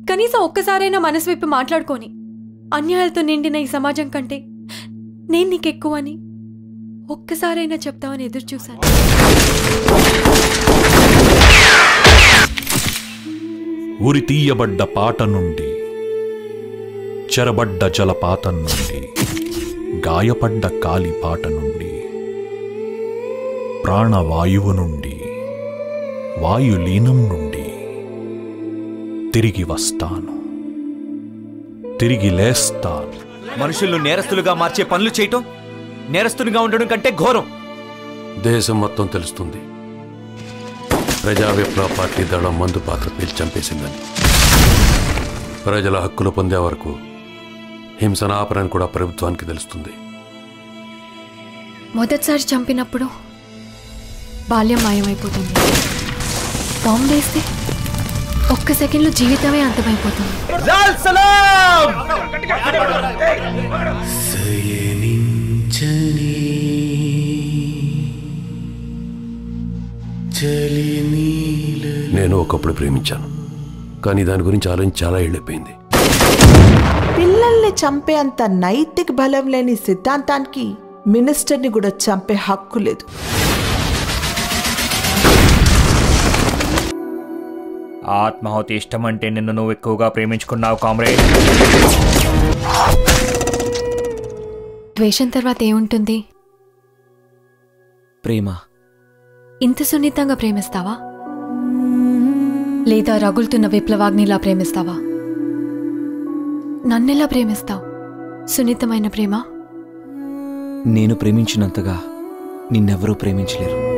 కనీసం ఒక్కసారైనా మనసు విప్పి మాట్లాడుకొని అన్యాయాలతో నిండిన ఈ సమాజం కంటే నేను నీకెక్కువ అని ఒక్కసారైనా చెప్తామని ఎదురు చూశాను ఉరి తీయబడ్డ పాట నుండి చెరబడ్డ జలపాతం నుండి గాయపడ్డ కాలి పాట నుండి ప్రాణవాయువు నుండి వాయులీనం నుండి తిరిగి వస్తాను తిరిగి లేస్తాను మనుషులను నేరస్తులుగా మార్చే పనులు చేయటం నేరస్తునిగా ఉండడం కంటే ఘోరం దేశం మొత్తం తెలుస్తుంది ప్రజా విప్లవ పార్టీ దళం మందు పాత్ర పీల్చి చంపేసిందని ప్రజల హక్కులు పొందే వరకు హింసన ఆపరని కూడా ప్రభుత్వానికి తెలుస్తుంది మొదటిసారి చంపినప్పుడు బాల్యం మాయమైపోతుంది బాంబు వేస్తే ఒక్క సెకండ్లో జీవితమే అంతమైపోతుంది నేను ఒకప్పుడు ప్రేమించాను కానీ దాని గురించి ఆలోచించి చాలా ఏళ్ళైపోయింది పిల్లల్ని చంపే అంత నైతిక బలం లేని సిద్ధాంతానికి మినిస్టర్ని కూడా చంపే హక్కు లేదు ఆత్మాహుతి ఇష్టం అంటే నిన్ను నువ్వు ఎక్కువగా ప్రేమించుకున్నావు కామ్రేడ్ ద్వేషం తర్వాత ఏముంటుంది ప్రేమ ఇంత సున్నితంగా ప్రేమిస్తావా లేదా రగులుతున్న విప్లవాగ్నిలా ప్రేమిస్తావా నన్నెలా ప్రేమిస్తావు సున్నితమైన ప్రేమ నేను ప్రేమించినంతగా నిన్నెవరూ ప్రేమించలేరు